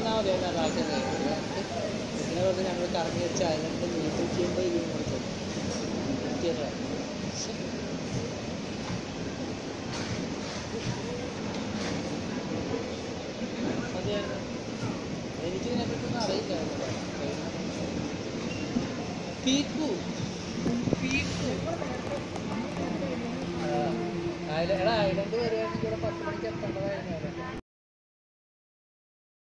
വന്നാൽ മതി എന്നാ ബാക്കി ഇതിനെ വെറുതെ ഞങ്ങൾ കറങ്ങി വെച്ച അതിനകത്ത് നൂറ്റി അമ്പത് രൂപ കൊടുക്കും നൂറ്റിയല്ല മതിയായിരുന്നു എനിക്കിതിനെപ്പറ്റൊന്നും അറിയില്ലായിരുന്നു പീക്കു പീക്കു ആ, ഐല- എടാ ഐലൻഡ് വരുവാണെങ്കിൽ ഇവിടെ പത്ത് മണിക്ക് എത്തേണ്ടതായിരുന്നു